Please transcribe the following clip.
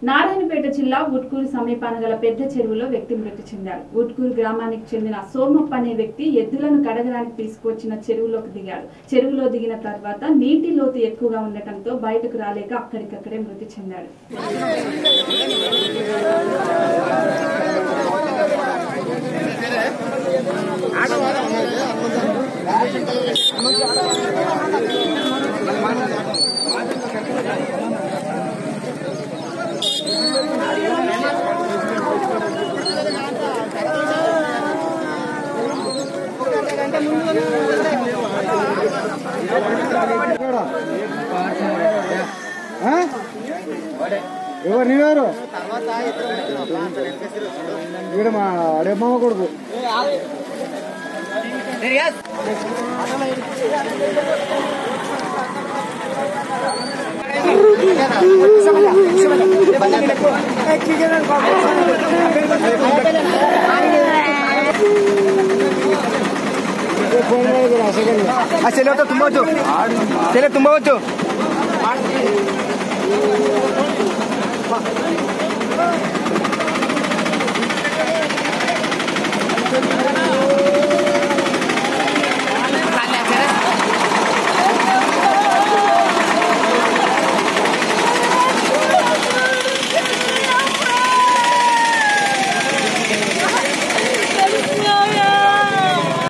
నారాయణపేట జిల్లా ఉట్కూరు సమీపాన గల పెద్ద చెరువులో వ్యక్తి మృతి చెందాడు ఉట్కూరు గ్రామానికి చెందిన సోమప్ప అనే వ్యక్తి ఎద్దులను కడగడానికి తీసుకువచ్చిన చెరువులోకి దిగాడు చెరువులో దిగిన తర్వాత నీటి లోతు ఎక్కువగా ఉండటంతో బయటకు రాలేక అక్కడికక్కడే మృతి చెందాడు ఆ? ఎవరు నీవారు ఇక్కడ మా అడమ్మ కొడుకు ఫోన్ ಮಾಡಿದ್ರು ಅಸಗಲ್ಲ ಆ ಸೆಲೆ ಹೊತ್ತು ತುಂಬ ಹೊತ್ತು ಸೆಲೆ ತುಂಬ ಹೊತ್ತು ఆ